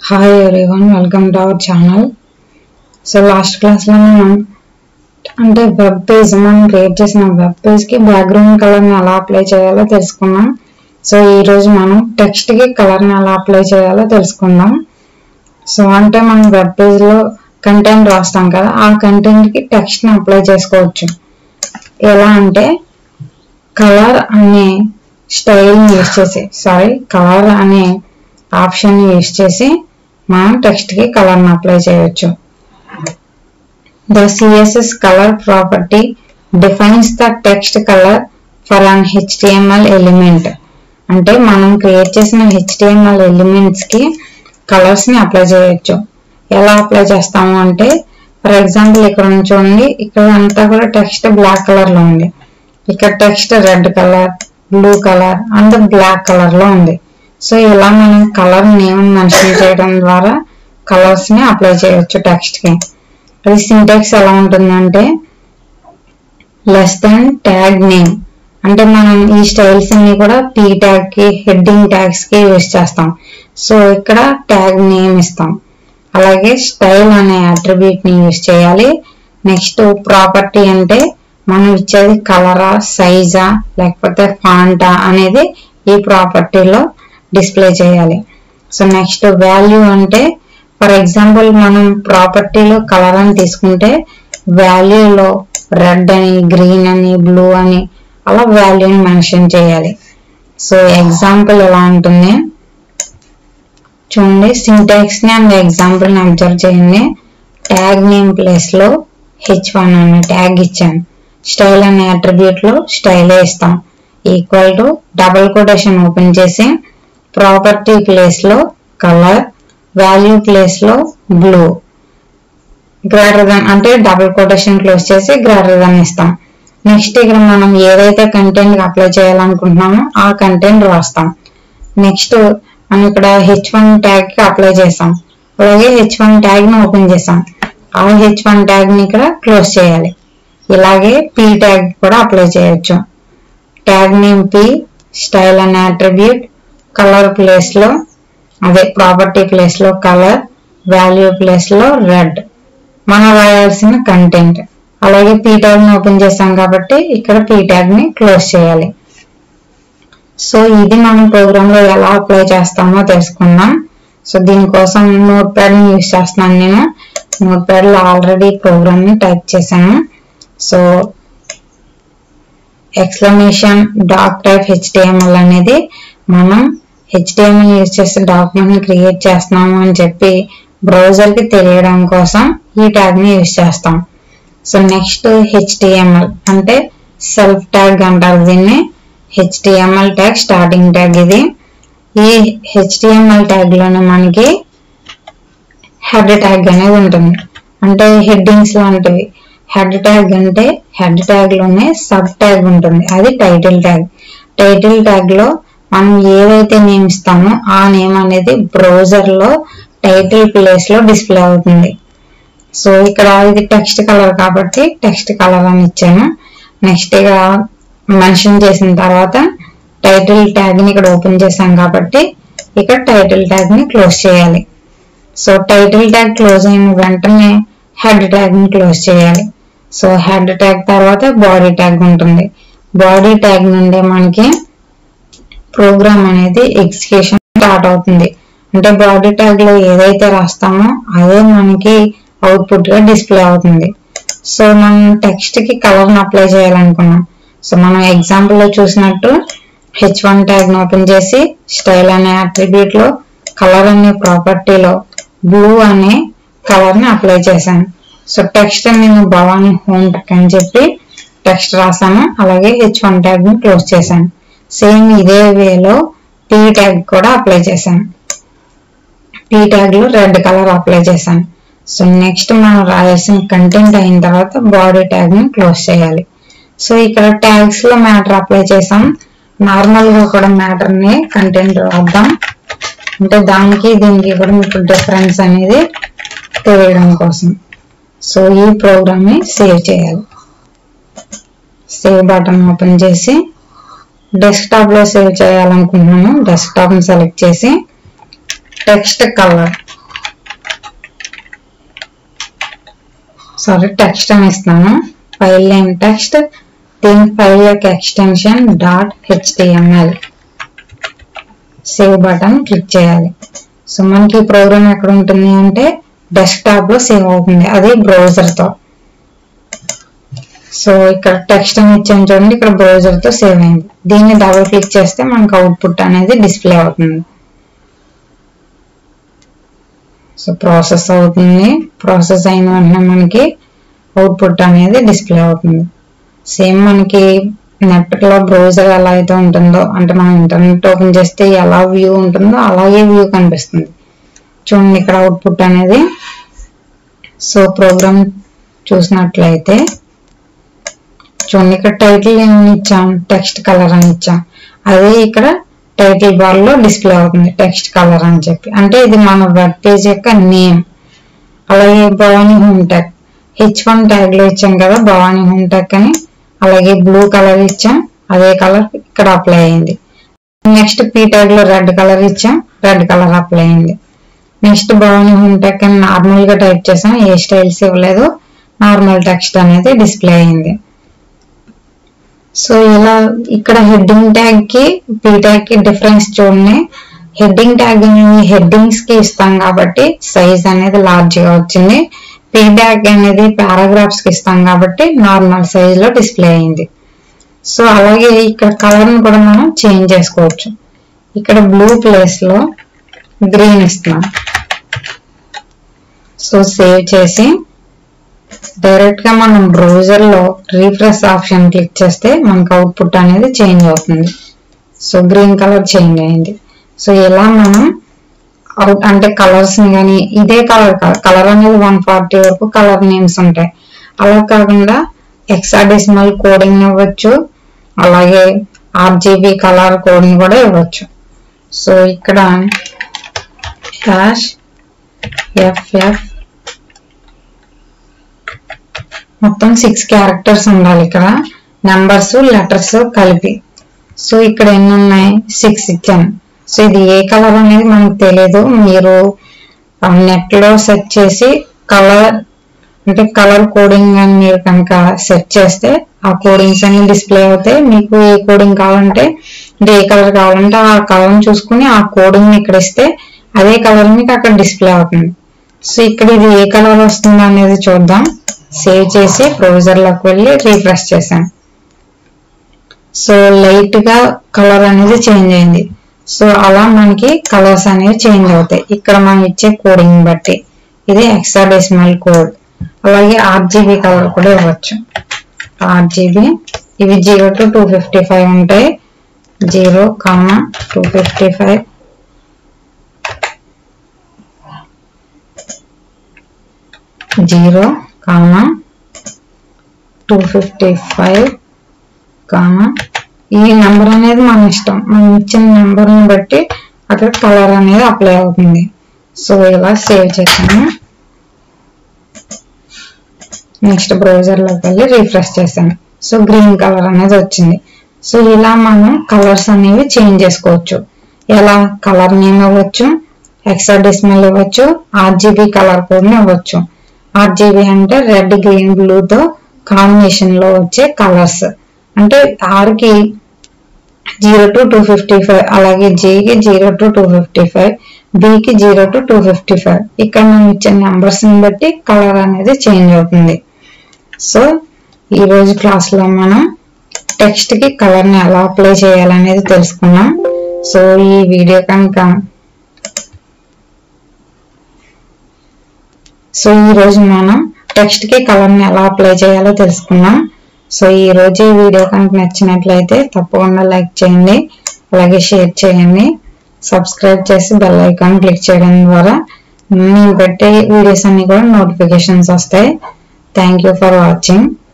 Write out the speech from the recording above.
hi everyone welcome to our channel so last క్లాస్లో మనం అంటే వెబ్ పేజ్ మనం క్రియేట్ చేసిన వెబ్ పేజ్కి బ్యాక్గ్రౌండ్ కలర్ని ఎలా అప్లై చేయాలో తెలుసుకున్నాం సో ఈరోజు మనం టెక్స్ట్కి కలర్ని ఎలా అప్లై చేయాలో తెలుసుకుందాం సో అంటే మనం వెబ్ పేజ్లో కంటెంట్ రాస్తాం కదా ఆ కంటెంట్కి టెక్స్ట్ని అప్లై చేసుకోవచ్చు ఎలా అంటే కలర్ అనే స్టైల్ని యూస్ చేసి సారీ కలర్ అనే ఆప్షన్ యూస్ చేసి మనం టెక్స్ట్కి కలర్ని అప్లై చేయొచ్చు the CSS colour property defines the text colour for an HTML element అంటే మనం క్రియేట్ చేసిన హెచ్టిఎంఎల్ ఎలిమెంట్స్ కి కలర్స్ ని అప్లై చేయొచ్చు ఎలా అప్లై చేస్తాము అంటే ఫర్ ఎగ్జాంపుల్ ఇక్కడ ఉంది చూడండి ఇక్కడ అంతా కూడా టెక్స్ట్ బ్లాక్ కలర్ లో ఉంది ఇక్కడ text red colour blue colour and black colour లో ఉంది సో ఇలా మనం కలర్ నేమ్ మెన్షన్ చేయడం ద్వారా కలర్స్ ని అప్లై చేయొచ్చు టెక్స్ట్ కి అది సింటాక్స్ ఎలా ఉంటుందంటే లెస్ దాన్ ట్యాగ్ నేమ్ అంటే మనం ఈ స్టైల్స్ అన్ని కూడా పీ ట్యాగ్ కి హెడ్డింగ్ ట్యాగ్స్ కి యూజ్ చేస్తాం సో ఇక్కడ ట్యాగ్ నేమ్ ఇస్తాం అలాగే స్టైల్ అనే అట్రిబ్యూట్ ని యూజ్ చేయాలి నెక్స్ట్ ప్రాపర్టీ అంటే మనం ఇచ్చేది కలరా సైజా లేకపోతే ఫాంటా అనేది ఈ ప్రాపర్టీలో డిస్ప్లే చేయాలి సో నెక్స్ట్ వాల్యూ అంటే ఫర్ ఎగ్జాంపుల్ మనం ప్రాపర్టీలో కలర్ అని తీసుకుంటే వాల్యూలో రెడ్ అని గ్రీన్ అని బ్లూ అని అలా వాల్యూని మెన్షన్ చేయాలి సో ఎగ్జాంపుల్ ఎలా ఉంటుంది చూడండి సింటాక్స్ ని అండ్ ఎగ్జాంపుల్ ని అబ్జర్వ్ చేయండి ట్యాగ్ నేమ్ ప్లేస్ లో హెచ్ వన్ అనే ట్యాగ్ ఇచ్చాను స్టైల్ అనే అట్రిబ్యూట్ లో స్టైలే ఇస్తాం equal to double quotation open చేసి ప్రాపర్టీ ప్లేస్ లో కలర్ వాల్యూ ప్లేస్ లో బ్లూ గ్రేటర్ దన్ అంటే డబుల్ కొటేషన్ క్లోజ్ చేసి గ్రేటర్ దన్ ఇస్తాం నెక్స్ట్ ఇక్కడ మనం ఏదైతే కంటెంట్ అప్లై చేయాలనుకుంటున్నామో ఆ కంటెంట్ రాస్తాం నెక్స్ట్ మనం ఇక్కడ హెచ్ వన్ ట్యాగ్ కి అప్లై చేసాం అలాగే హెచ్ వన్ ట్యాగ్ ని ఓపెన్ చేసాం ఆ హెచ్ వన్ ట్యాగ్ ని ఇక్కడ క్లోజ్ చేయాలి ఇలాగే పీ ట్యాగ్ కూడా అప్లై చేయొచ్చు ట్యాగ్ నేమ్ పి స్టైల్ అనే అట్రిబ్యూట్ కలర్ ప్లేస్ లో అదే ప్రాపర్టీ ప్లేస్ లో కలర్ వాల్యూ ప్లేస్ లో రెడ్ మనం రాయాల్సిన కంటెంట్ అలాగే పీ ట్యాగ్ ని ఓపెన్ చేస్తాం కాబట్టి ఇక్కడ పీ ట్యాగ్ ని క్లోజ్ చేయాలి సో ఇది మనం ప్రోగ్రామ్ లో ఎలా అప్లై చేస్తామో తెలుసుకుందాం సో దీనికోసం నోట్ ప్యాడ్ ని యూజ్ చేస్తున్నాను నేను నోట్ ప్యాడ్ లో ఆల్రెడీ ప్రోగ్రామ్ ని టైప్ చేశాను so explanation doctype HTML అనేది మనం హెచ్టిఎంఎల్ యూజ్ చేస్తే డాక్యుమెంట్ ని క్రియేట్ చేస్తున్నాము అని చెప్పి బ్రౌజర్ కి తెలియడం కోసం ఈ ట్యాగ్ ని యూజ్ చేస్తాం సో నెక్స్ట్ హెచ్టిఎంఎల్ అంటే సెల్ఫ్ ట్యాగ్ అంటారు దీన్ని హెచ్టిఎంఎల్ ట్యాగ్ స్టార్టింగ్ ట్యాగ్ ఇది ఈ హెచ్టిఎంఎల్ ట్యాగ్ లోనే మనకి హెడ్ ట్యాగ్ అనేది ఉంటుంది అంటే హెడ్డింగ్స్ లాంటివి హెడ్ ట్యాగ్ అంటే హెడ్ ట్యాగ్ లోనే సబ్ ట్యాగ్ ఉంటుంది అది టైటిల్ ట్యాగ్ టైటిల్ ట్యాగ్ లో మనం ఏదైతే నేమ్ ఇస్తామో ఆ నేమ్ అనేది బ్రౌజర్ లో టైటిల్ ప్లేస్ లో డిస్ప్లే అవుతుంది సో ఇక్కడ ఇది టెక్స్ట్ కలర్ కాబట్టి టెక్స్ట్ కలర్ అని ఇచ్చాను నెక్స్ట్ ఇక మెన్షన్ చేసిన తర్వాత టైటిల్ ట్యాగ్ ని ఇక్కడ ఓపెన్ చేసాం కాబట్టి ఇక్కడ టైటిల్ ట్యాగ్ ని క్లోజ్ చేయాలి సో టైటిల్ ట్యాగ్ క్లోజ్ అయిన వెంటనే హెడ్ ట్యాగ్ ని క్లోజ్ చేయాలి సో హెడ్ ట్యాగ్ తర్వాత బాడీ ట్యాగ్ ఉంటుంది బాడీ ట్యాగ్ నుండి మనకి ప్రోగ్రామ్ అనేది ఎగ్జిక్యూషన్ స్టార్ట్ అవుతుంది అంటే బాడీ ట్యాగ్ లో ఏదైతే రాస్తామో అదే మనకి అవుట్పుట్ గా డిస్ప్లే అవుతుంది సో మనం టెక్స్ట్ కి కలర్ ని అప్లై చేయాలనుకున్నాం సో మనం ఎగ్జాంపుల్ లో చూసినట్టు హెచ్ వన్ ట్యాగ్ ని ఓపెన్ చేసి స్టైల్ అనే అట్రిబ్యూట్ లో కలర్ అనే ప్రాపర్టీలో బ్లూ అనే కలర్ ని అప్లై చేశాను సో టెక్స్ట్ నేను భవానీ హోమ్ టెక్ అని చెప్పి టెక్స్ట్ రాసాను అలాగే హెచ్ వన్ ట్యాగ్ ని క్లోజ్ చేశాను సేమ్ ఇదే వేలో పీ ట్యాగ్ కూడా అప్లై చేశాను పీ ట్యాగ్ లో రెడ్ కలర్ అప్లై చేశాను సో నెక్స్ట్ మనం రాయాల్సిన కంటెంట్ అయిన తర్వాత బాడీ ట్యాగ్ ని క్లోజ్ చేయాలి సో ఇక్కడ ట్యాగ్స్ లో మ్యాటర్ అప్లై చేసాం నార్మల్ గా కూడా మ్యాటర్ ని కంటెంట్ రాద్దాం అంటే దానికి దీనికి కూడా మీకు డిఫరెన్స్ అనేది తెలియడం కోసం సో ఈ ప్రోగ్రామ్ ని సేవ్ చేయాలి సేవ్ బటన్ ఓపెన్ చేసి డెస్క్టాప్ లో సేవ్ చేయాలనుకుంటున్నాను డెస్క్టాప్ ని సెలెక్ట్ చేసి టెక్స్ట్ కలర్ సారీ టెక్స్ట్ అని ఇస్తాను ఫైల్ నేమ్ టెక్స్ట్ దీని ఫైల్ యొక్క extension dot HTML save button click చేయాలి సో మనకి ఈ ప్రోగ్రామ్ ఎక్కడ ఉంటుంది అంటే డెస్క్టాప్ లో సేవ్ అవుతుంది అది బ్రౌజర్ తో సో ఇక్కడ టెక్స్ట్ అని ఇచ్చాను చూడండి ఇక్కడ బ్రౌజర్ తో సేవ్ అయింది దీన్ని డబుల్ క్లిక్ చేస్తే మనకు అవుట్పుట్ అనేది డిస్ప్లే అవుతుంది సో ప్రాసెస్ అవుతుంది ప్రాసెస్ అయిన వెంటనే మనకి అవుట్పుట్ అనేది డిస్ప్లే అవుతుంది సేమ్ మనకి నెట్ లో బ్రౌజర్ ఎలా అయితే ఉంటుందో అంటే మనం ఇంటర్నెట్ ఓపెన్ చేస్తే ఎలా వ్యూ ఉంటుందో అలాగే వ్యూ కనిపిస్తుంది చూడండి ఇక్కడ అవుట్పుట్ అనేది సో ప్రోగ్రామ్ చూసినట్లయితే చూడండి ఇక్కడ టైటిల్ ఏమని ఇచ్చాం టెక్స్ట్ కలర్ అని ఇచ్చాం అదే ఇక్కడ టైటిల్ బార్ లో డిస్ప్లే అవుతుంది టెక్స్ట్ కలర్ అని చెప్పి అంటే ఇది మన వెబ్ పేజ్ యొక్క నేమ్ అలాగే Bhavani home tech H one tag లో ఇచ్చాం కదా భవానీ హోమ్ టెక్ అని అలాగే బ్లూ కలర్ ఇచ్చాం అదే కలర్ ఇక్కడ అప్లై అయింది నెక్స్ట్ పీ ట్యాగ్ లో రెడ్ కలర్ ఇచ్చాం రెడ్ కలర్ అప్లై అయింది నెక్స్ట్ భవానీ హోమ్ టెక్ అని నార్మల్ గా టైప్ చేసాం ఏ స్టైల్స్ ఇవ్వలేదు నార్మల్ టెక్స్ట్ అనేది డిస్ప్లే అయింది సో ఇలా ఇక్కడ హెడ్డింగ్ ట్యాగ్ కి పీ ట్యాగ్ కి డిఫరెన్స్ చూడండి హెడ్డింగ్ ట్యాగ్ హెడ్డింగ్స్ కి ఇస్తాం కాబట్టి సైజ్ అనేది లార్జ్ గా వచ్చింది పీ ట్యాగ్ అనేది పారాగ్రాఫ్స్ కి ఇస్తాం కాబట్టి నార్మల్ సైజ్ లో డిస్ప్లే అయింది సో అలాగే ఇక్కడ కలర్ ని కూడా మనం చేంజ్ చేసుకోవచ్చు ఇక్కడ బ్లూ ప్లేస్ లో గ్రీన్ ఇస్తున్నాం సో సేవ్ చేసి డైరెక్ట్ గా మనం బ్రౌజర్ లో రీఫ్రెష్ ఆప్షన్ క్లిక్ చేస్తే మనకు అవుట్పుట్ అనేది చేంజ్ అవుతుంది సో గ్రీన్ కలర్ చేంజ్ అయింది సో ఇలా మనం అవుట్ అంటే కలర్స్ ని కానీ ఇదే కలర్ కలర్ అనేది వన్ ఫార్టీ వరకు కలర్ నేమ్స్ ఉంటాయి అలా కాకుండా ఎక్సాడెసిమల్ కోడింగ్ ఇవ్వచ్చు అలాగే ఆర్జీబీ కలర్ కోడింగ్ కూడా ఇవ్వచ్చు సో ఇక్కడ హ్యాష్ ఎఫ్ఎఫ్ మొత్తం సిక్స్ క్యారెక్టర్స్ ఉండాలి ఇక్కడ నెంబర్స్ లెటర్స్ కలిపి సో ఇక్కడ ఎన్ని ఉన్నాయి సిక్స్ ఇచ్చాను సో ఇది ఏ కలర్ అనేది మనకు తెలియదు మీరు నెట్ లో సెర్చ్ చేసి కలర్ అంటే కలర్ కోడింగ్ అని మీరు కనుక సెర్చ్ చేస్తే ఆ కోడింగ్స్ అన్ని డిస్ప్లే అవుతాయి మీకు ఏ కోడింగ్ కావాలంటే అంటే ఏ కలర్ కావాలంటే ఆ కలర్ చూసుకుని ఆ కోడింగ్ ఇక్కడ ఇస్తే అదే కలర్ మీకు అక్కడ డిస్ప్లే అవుతుంది సో ఇక్కడ ఇది ఏ కలర్ వస్తుందో అనేది చూద్దాం సేవ్ చేసి బ్రౌజర్ లోకి వెళ్ళి రీఫ్రెష్ చేశాను సో లైట్ గా కలర్ అనేది చేంజ్ అయింది సో అలా మనకి కలర్స్ అనేవి చేంజ్ అవుతాయి ఇక్కడ మనం ఇచ్చే కోడింగ్ బట్టి ఇది ఎక్సాడెసిమల్ కోడ్ అలాగే ఆర్జీబీ కలర్ కూడా ఇవ్వచ్చు ఆర్జీబీ ఇవి zero to two fifty five ఉంటాయి zero comma two fifty five zero comma two fifty five comma ఈ నెంబర్ అనేది మన ఇష్టం మనం ఇచ్చిన నెంబర్ని బట్టి అక్కడ కలర్ అనేది అప్లై అవుతుంది సో ఇలా సేవ్ చేశాను నెక్స్ట్ బ్రౌజర్లోకి వెళ్ళి రీఫ్రెష్ చేశాను సో గ్రీన్ కలర్ అనేది వచ్చింది సో ఇలా మనం కలర్స్ అనేవి చేంజ్ చేసుకోవచ్చు ఎలా కలర్ నేమ్ ఇవ్వచ్చు హెక్సాడెసిమల్ ఇవ్వచ్చు ఆర్జీబీ కలర్ కోడ్ ఇవ్వచ్చు ఆర్జీబీ అంటే రెడ్ గ్రీన్ బ్లూ తో కాంబినేషన్ లో వచ్చే కలర్స్ అంటే ఆర్కి zero to two fifty five అలాగే జేకి zero to two fifty five బికి zero to two fifty five ఇక్కడ మనం ఇచ్చే నెంబర్స్ ని బట్టి కలర్ అనేది చేంజ్ అవుతుంది సో ఈ రోజు క్లాస్ లో మనం టెక్స్ట్ కి కలర్ ని ఎలా అప్లై చేయాలనేది తెలుసుకున్నాం సో ఈ వీడియో కనుక సో ఈ రోజు మనం టెక్స్ట్ కి కలర్ ని ఎలా అప్లై చేయాలో తెలుసుకున్నాం సో ఈ రోజు ఈ వీడియో కనుక నచ్చినట్లయితే తప్పకుండా లైక్ చేయండి అలాగే షేర్ చేయండి సబ్స్క్రైబ్ చేసి బెల్ ఐకాన్ క్లిక్ చేయడం ద్వారా నేను పెట్టే వీడియోస్ అన్ని కూడా నోటిఫికేషన్స్ వస్తాయి థ్యాంక్ యూ ఫర్ వాచింగ్